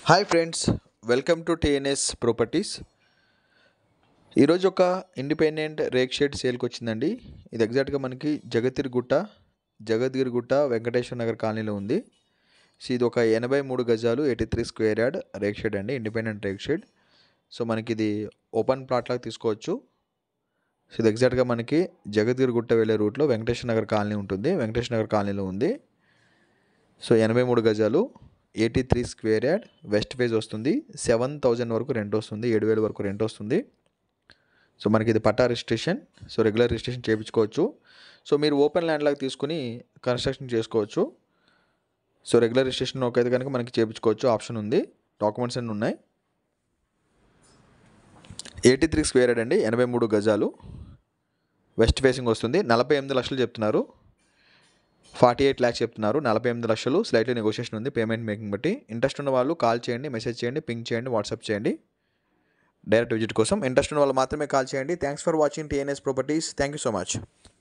hi friends welcome to TNS properties ఈరోజు ఒక independent రేక్ షెడ్ సేల్కి వచ్చిందండి ఇది ఎగ్జాక్ట్గా మనకి జగతిరిగుట్ట జగద్గిరిగుట్ట వెంకటేశ్వర నగర్ కాలనీలో ఉంది సో ఇది ఒక ఎనభై మూడు గజాలు ఎయిటీ త్రీ స్క్వేర్ యార్డ్ రేక్ షెడ్ అండి ఇండిపెండెంట్ రేక్ షెడ్ సో మనకి ఇది ఓపెన్ ప్లాట్ లాగా తీసుకోవచ్చు సో ఇది ఎగ్జాక్ట్గా మనకి జగద్గిరిగుట్ట వెళ్ళే రూట్లో వెంకటేశ్వర నగర్ కాలనీ ఉంటుంది వెంకటేశ్వర నగర్ కాలనీలో ఉంది సో ఎనభై మూడు గజాలు eighty three square yard west phase వస్తుంది సెవెన్ థౌజండ్ వరకు రెంట్ వస్తుంది ఏడు వేల వరకు రెంట్ వస్తుంది సో మనకి ఇది పట్టా రిజిస్ట్రేషన్ సో రెగ్యులర్ రిజిస్ట్రేషన్ చేయించుకోవచ్చు సో మీరు ఓపెన్ ల్యాండ్ లాగా తీసుకుని కన్స్ట్రక్షన్ చేసుకోవచ్చు సో రెగ్యులర్ రిజిస్ట్రేషన్ ఒక అయితే కనుక మనకి చేయించుకోవచ్చు ఆప్షన్ ఉంది డాక్యుమెంట్స్ అన్నీ ఉన్నాయి ఎయిటీ త్రీ స్క్వేర్ యార్డ్ అండి ఎనభై మూడు గజాలు వెస్ట్ ఫేసింగ్ వస్తుంది నలభై ఎనిమిది లక్షలు చెప్తున్నారు ఫార్టీ ఎయిట్ ల్యాక్స్ చెప్తున్నారు నలభై ఎనిమిది లక్షలు స్లైట్లీ నెగోషియేషన్ ఉంది పేమెంట్ మేకింగ్ బట్టి ఇంట్రెస్ట్ ఉన్న వాళ్ళు కాల్ చేయండి మెసేజ్ చేయండి పింక్ చేయండి వాట్సాప్ చేయండి డైరెక్ట్ విజిట్ కోసం ఇంట్రెస్ట్ ఉన్న వాళ్ళు మాత్రమే కాల్ చేయండి thanks for watching TNS properties thank you so much